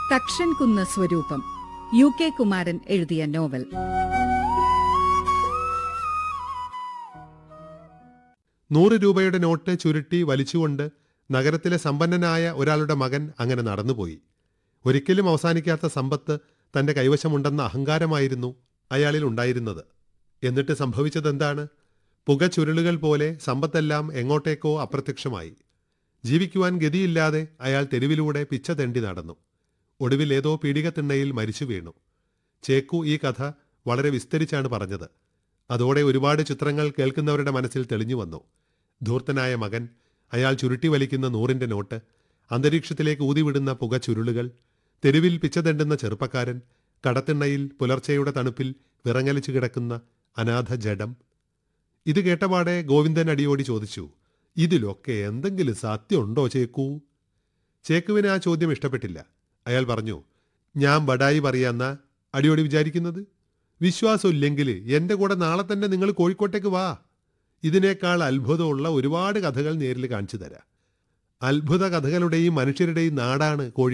തക്ഷൻ കുന്ന് സ്വരൂപം U K Kumaran എഴുതിയ നോവൽ നൂറ് രൂപയുടെ നോട്ട് ചുരുട്ടി വലിച്ചുകൊണ്ട് നഗരത്തിലെ സമ്പന്നനായ ഒരാളുടെ മകൻ അങ്ങനെ നടന്നുപോയി ഒരിക്കലും അവസാനിക്കാത്ത സമ്പത്ത് തന്റെ കൈവശമുണ്ടെന്ന അഹങ്കാരമായിരുന്നു അയാളിൽ ഉണ്ടായിരുന്നത് എന്നിട്ട് സംഭവിച്ചതെന്താണ് പുക ചുരുളുകൾ പോലെ സമ്പത്തെല്ലാം എങ്ങോട്ടേക്കോ അപ്രത്യക്ഷമായി ജീവിക്കുവാൻ ഗതിയില്ലാതെ അയാൾ തെരുവിലൂടെ പിച്ച തെണ്ടി നടന്നു ഒടുവിൽ ഏതോ പീഡികത്തിണ്ണയിൽ മരിച്ചു വീണു ചേക്കു ഈ കഥ വളരെ വിസ്തരിച്ചാണ് പറഞ്ഞത് അതോടെ ഒരുപാട് ചിത്രങ്ങൾ കേൾക്കുന്നവരുടെ മനസ്സിൽ തെളിഞ്ഞു വന്നു ധൂർത്തനായ മകൻ അയാൾ ചുരുട്ടി വലിക്കുന്ന നൂറിന്റെ നോട്ട് അന്തരീക്ഷത്തിലേക്ക് ഊതിവിടുന്ന പുക ചുരുളുകൾ തെരുവിൽ പിച്ചതെണ്ടുന്ന ചെറുപ്പക്കാരൻ കടത്തിണ്ണയിൽ പുലർച്ചെയുടെ തണുപ്പിൽ വിറങ്ങലിച്ചു കിടക്കുന്ന അനാഥ ജഡം ഇത് കേട്ടപാടെ ഗോവിന്ദൻ അടിയോടി ചോദിച്ചു ഇതിലൊക്കെ എന്തെങ്കിലും സത്യമുണ്ടോ ചേക്കൂ ചേക്കുവിന് ആ ചോദ്യം ഇഷ്ടപ്പെട്ടില്ല അയാൾ പറഞ്ഞു ഞാൻ ബഡായി പറയാന്ന അടിയോടി വിചാരിക്കുന്നത് വിശ്വാസമില്ലെങ്കിൽ എൻ്റെ കൂടെ നാളെ തന്നെ നിങ്ങൾ കോഴിക്കോട്ടേക്ക് വാ ഇതിനേക്കാൾ അത്ഭുതമുള്ള ഒരുപാട് കഥകൾ നേരിൽ കാണിച്ചു തരാം അത്ഭുത കഥകളുടെയും മനുഷ്യരുടെയും നാടാണ് കോഴി